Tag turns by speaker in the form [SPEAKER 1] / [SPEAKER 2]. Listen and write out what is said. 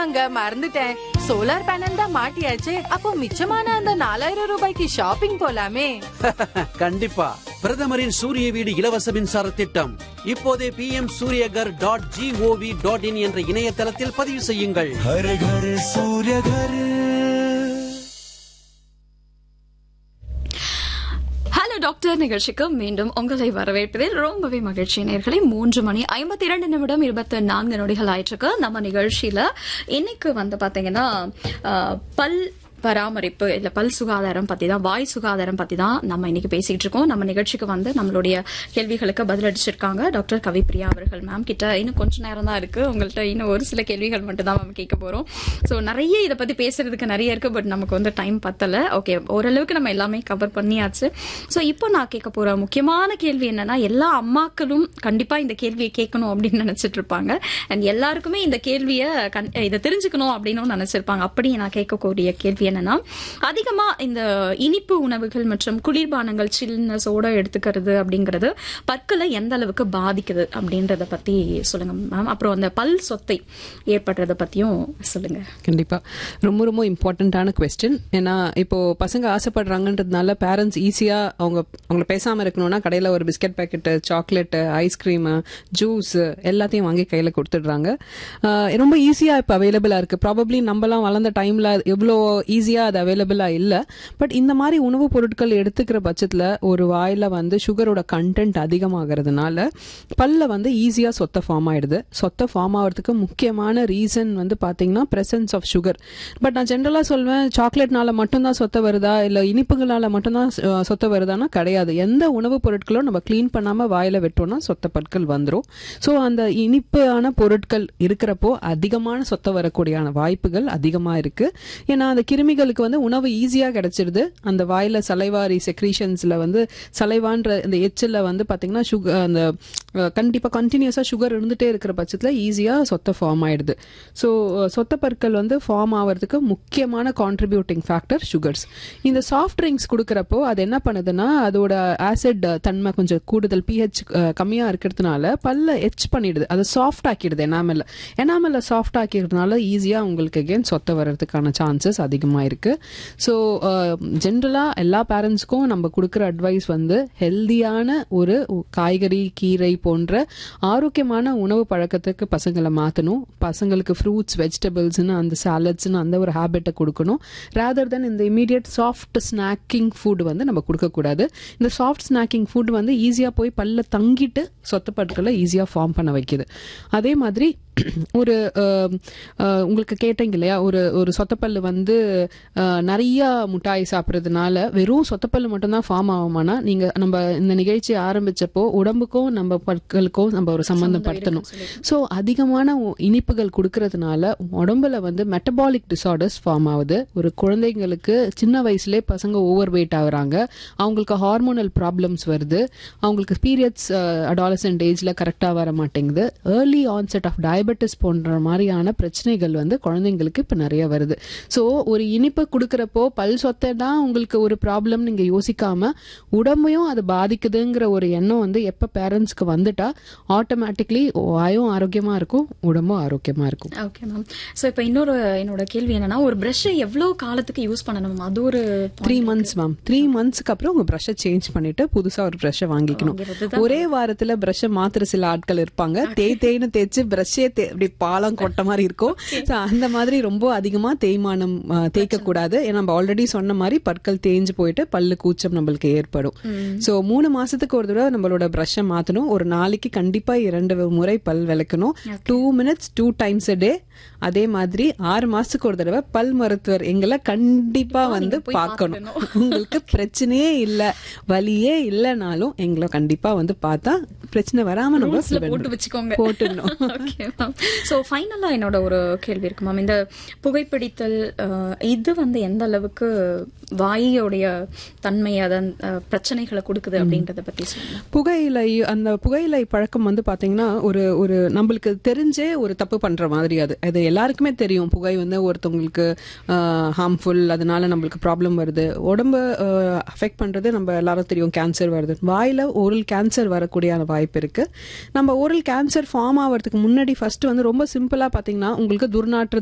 [SPEAKER 1] ஆமாங்க மறந்துட்டேன் solar panel தான் மாட்டியாச்சு அப்போ மிச்சமான அந்த நாலாயிரம் ரூபாய்க்கு ஷாப்பிங் போலாமே
[SPEAKER 2] கண்டிப்பா பிரதமரின் சூரிய வீடு இலவச மின்சார திட்டம் இப்போதே P M Suryaghar dot gov dot in என்ற இணையதளத்தில் பதிவு செய்யுங்கள்
[SPEAKER 3] हर घर सूर्य घर
[SPEAKER 4] ஹலோ டாக்டர் நிகழ்ச்சிக்கு மீண்டும் உங்களை வரவேற்பதில் ரொம்பவே மகிழ்ச்சி நேர்களை மூன்று மணி ஐம்பத்தி இரண்டு நிமிடம் இருபத்தி நான்கு நொடிகள் ஆயிட்டிருக்கு நம்ம நிகழ்ச்சியில இன்னைக்கு வந்து பாத்தீங்கன்னா அஹ், பல் பராமரிப்பு இல்ல பல் சுகாதாரம் பத்தி தான் வாய் சுகாதாரம் பத்தி தான் நம்ம இன்னைக்கு பேசிட்டு இருக்கோம் நம்ம நிகழ்ச்சிக்கு வந்து நம்மளுடைய கேள்விகளுக்கு பதிலளிச்சிருக்காங்க டாக்டர் கவிப்ரியா அவர்கள் மேம் கிட்ட இன்னும் கொஞ்ச நேரம் தான் இருக்கு உங்கள்ட்ட இன்னும் ஒரு சில கேள்விகள் மட்டும் தான் மேம் கேட்க போறோம் சோ நிறைய இதை பத்தி பேசுறதுக்கு நிறைய இருக்கு பட் நமக்கு வந்து டைம் பத்தல ஓகே ஓரளவுக்கு நம்ம எல்லாமே கவர் பண்ணியாச்சு சோ இப்போ நான் கேட்க போற முக்கியமான கேள்வி என்னன்னா எல்லா அம்மாக்களும் கண்டிப்பா இந்த கேள்வியை கேட்கணும் அப்படின்னு நினைச்சிட்டு இருப்பாங்க அண்ட் எல்லாருக்குமே இந்த கேள்வியை கண்- இதை தெரிஞ்சுக்கணும் அப்படின்னு நினைச்சிருப்பாங்க அப்படி நான் கேட்கக்கூடிய கேள்வி என்னன்னா அதிகமா இந்த இனிப்பு உணவுகள் மற்றும் குளிர்பானங்கள் சில்னஸோட எடுத்துக்கிறது அப்படிங்கிறது பற்களை எந்த அளவுக்கு பாதிக்குது அப்படின்றத பத்தி சொல்லுங்க மேம் அப்புறம் அந்த பல் சொத்தை ஏற்படுறத பத்தியும் சொல்லுங்க
[SPEAKER 5] கண்டிப்பா ரொம்ப ரொம்ப இம்பார்ட்டண்ட்டான கொஸ்டின் ஏன்னா இப்போ பசங்க ஆசைப்படுறாங்கன்றதுனால பேரண்ட்ஸ் ஈஸியா அவங்க அவங்கள பேசாம இருக்கணும்னா கடையில ஒரு biscuit packet chocolate ice cream juice எல்லாத்தையும் வாங்கி கையில கொடுத்துடுறாங்க ஆஹ் ரொம்ப ஈஸியா இப்போ அவைலபிளா இருக்கு ப்ராபப்ளி நம்மலாம் வளர்ந்த டைம்ல எவ்வளோ ஈஸியா அது அவைலபிளா இல்ல பட் இந்த மாதிரி உணவுப் பொருட்கள் எடுத்துக்கிற பட்சத்துல ஒரு வாயில வந்து சுகரோட கண்டென்ட் அதிகமாகிறதுனால பல்ல வந்து ஈஸியா சொத்தை ஃபார்ம் ஆயிடுது சொத்தை ஃபார்ம் ஆகிறதுக்கு முக்கியமான ரீசன் வந்து பாத்தீங்கன்னா பிரசன்ஸ் ஆஃப் சுகர் பட் நான் ஜென்ரலா சொல்வேன் சாக்லேட்னால மட்டும்தான் சொத்தை வருதா இல்ல இனிப்புகளால மட்டும்தான் அஹ், சொத்தை வருதானா கிடையாது எந்த உணவுப் பொருட்களும் நம்ம க்ளீன் பண்ணாம வாயில விட்டோம்னா சொத்த பற்கள் வந்துரும் ஸோ அந்த இனிப்பான பொருட்கள் இருக்கிறப்போ அதிகமான சொத்தை வரக்கூடிய வாய்ப்புகள் அதிகமா இருக்கு ஏன்னா அந்த கிருமிகளுக்கு வந்து உணவு ஈஸியா கிடைச்சிருது அந்த வாயில சலைவாரி செக்ரீஷன்ஸ்ல வந்து சலைவான்ற இந்த எச்சில் வந்து பாத்தீங்கன்னா சுகர் அந்த அஹ், கண்டிப்பா கண்டினியூஸா சுகர் இருந்துட்டே இருக்கிற பட்சத்துல ஈஸியா சொத்தை ஃபார்ம் ஆயிடுது ஸோ சொத்த பற்கள் வந்து ஃபார்ம் ஆகிறதுக்கு முக்கியமான கான்ட்ரிபியூட்டிங் ஃபேக்டர் சுகர்ஸ் இந்த சாஃப்ட் ட்ரிங்க்ஸ் கொடுக்கறப்போ அது என்ன பண்ணுதுன்னா அதோட ஆசிட் தன்மை கொஞ்சம் கூடுதல் பிஹெச் கம்மியா இருக்கிறதுனால பல்ல எச் பண்ணிடுது அதை சாஃப்ட் ஆக்கிடுது எனாமல்ல எனாமல்ல சாஃப்ட் ஆக்கிடுறதுனால ஈஸியா உங்களுக்கு அகேன் சொத்த வர்றதுக்கான சான்சஸ் அதிகமா இருக்கு ஸோ ஜென்ரலா எல்லா பேரண்ட்ஸ்க்கும் நம்ம கொடுக்குற அட்வைஸ் வந்து ஹெல்தியான ஒரு காய்கறி கீரை போன்ற ஆரோக்கியமான உணவு பழக்கத்துக்கு பசங்களை மாற்றணும் பசங்களுக்கு ஃப்ரூட்ஸ் வெஜிடபிள்ஸ்னு அந்த சாலட்ஸ்னு அந்த ஒரு ஹேபிட்டை கொடுக்கணும் ரேதர் தென் இந்த இமீடியட் சாஃப்ட் ஸ்நாக்கிங் ஃபுட் வந்து நம்ம கொடுக்கக்கூடாது இந்த சாஃப்ட் ஸ்நாக்கிங் ஃபுட் வந்து ஈஸியாக போய் பல்ல தங்கிட்டு சொத்தப்பட்களை ஈஸியாக ஃபார்ம் பண்ண வைக்குது அதே மாதிரி ஒரு அஹ், அஹ், உங்களுக்கு கேட்டீங்க இல்லையா ஒரு ஒரு சொத்தப்பல்லு வந்து அஹ், நிறைய முட்டாய் சாப்பிட்றதுனால வெறும் சொத்தப்பல்லு மட்டும்தான் ஃபார்ம் ஆகுமானா நீங்க நம்ம இந்த நிகழ்ச்சி ஆரம்பிச்சப்போ உடம்புக்கும் நம்ம பற்களுக்கும் நம்ம ஒரு சம்பந்தப்படுத்தணும் ஸோ அதிகமான உ- இனிப்புகள் கொடுக்கறதுனால உடம்புல வந்து மெட்டபாலிக் டிசார்டர்ஸ் ஃபார்ம் ஆகுது ஒரு குழந்தைங்களுக்கு சின்ன வயசுலேயே பசங்க ஓவர் வெயிட் ஆகுறாங்க அவங்களுக்கு ஹார்மோனல் ப்ராப்ளம்ஸ் வருது அவங்களுக்கு பீரியட்ஸ் அடாலசன்ட் ஏஜ்ல கரெக்டாக வர மாட்டேங்குது ஏர்லி ஆன்செட் ஆஃப் டயபெட்டிஸ் போன்ற மாதிரியான பிரச்சனைகள் வந்து குழந்தைங்களுக்கு இப்போ நிறைய வருது ஸோ ஒரு இனிப்பை கொடுக்கறப்போ பல் சொத்தை தான் உங்களுக்கு ஒரு ப்ராப்ளம் நீங்க யோசிக்காம உடம்பையும் அது பாதிக்குதுங்கிற ஒரு எண்ணம் வந்து எப்போ பேரண்ட்ஸ்க்கு வந்துட்டா ஆட்டோமேட்டிக்லி வாயும் ஆரோக்கியமா இருக்கும் உடம்பும் ஆரோக்கியமா இருக்கும்
[SPEAKER 4] ஓகே மேம் சோ இப்போ இன்னொரு என்னோட கேள்வி என்னன்னா ஒரு பிரஷ் எவ்வளவு காலத்துக்கு யூஸ் பண்ணணும் அது ஒரு
[SPEAKER 5] த்ரீ மந்த்ஸ் மேம் த்ரீ மந்த்ஸ்க்கு அப்புறம் உங்க ப்ரஷ்ஷை சேஞ்ச் பண்ணிட்டு புதுசா ஒரு ப்ரஷ்ஷை வாங்கிக்கணும் ஒரே வாரத்துல ப்ரஷ்ஷை மாத்துற சில ஆட்கள் இருப்பாங்க தேய் தேய்னு தேய்ச்சு ப்ரஷ்ஷே அப்படி பாலம் கொட்ட மாதிரி இருக்கும் So, அந்த மாதிரி ரொம்ப அதிகமா தேய்மானம் தேய்க்க கூடாது ஏன்னா நம்ம ஆல்ரெடி சொன்ன மாதிரி பற்கள் தேஞ்சு போயிட்டு பல்லு கூச்சம் நம்மளுக்கு ஏற்படும் சோ மூணு மாசத்துக்கு ஒரு தடவை நம்மளோட ப்ரஷ்ஷை மாத்தணும் ஒரு நாளைக்கு கண்டிப்பா இரண்டு முறை பல் விளக்கணும் two minutes two times a day அதே மாதிரி ஆறு மாசத்துக்கு ஒரு தடவை பல் மருத்துவர் எங்களை கண்டிப்பா வந்து பார்க்கணும் உங்களுக்கு பிரச்சனையே இல்ல வலியே இல்லைனாலும் எங்களை கண்டிப்பா வந்து பார்த்தா பிரச்சனை வராம நம்ம
[SPEAKER 4] ரூல்ஸ்ல
[SPEAKER 5] prevent
[SPEAKER 4] போட்டு
[SPEAKER 5] பண்ணணும்.
[SPEAKER 4] வச்சுக்கோங்க
[SPEAKER 5] போட்டுடணும்
[SPEAKER 4] ஓகே மேம் ஸோ ஃபைனலா என்னோட ஒரு கேள்வி இருக்கு மேம் இந்த புகைப்பிடித்தல் அஹ், இது வந்து எந்த அளவுக்கு வாயோடைய தன்மை அதன் அஹ், பிரச்சனைகளை கொடுக்குது அப்படின்றத பத்தி சொல்லுங்க
[SPEAKER 5] புகையிலை அந்த புகையிலை பழக்கம் வந்து பாத்தீங்கன்னா ஒரு ஒரு நம்மளுக்கு தெரிஞ்சே ஒரு தப்பு பண்ற மாதிரி அது அது எல்லாருக்குமே தெரியும் புகை வந்து ஒருத்தவங்களுக்கு ஹார்ம்ஃபுல் அதனால நம்மளுக்கு ப்ராப்ளம் வருது உடம்ப அஃபெக்ட் பண்றது நம்ம எல்லாரும் தெரியும் கேன்சர் வருது வாயில ஓரல் கேன்சர் வரக்கூடிய வாய்ப்பு இருக்கு நம்ம ஓரல் கேன்சர் ஃபார்ம் ஆகிறதுக்கு முன்னாடி ஃபர்ஸ்ட் வந்து ரொம்ப சிம்பிளா பாத்தீங்கன்னா உங்களுக்கு துர்நாற்ற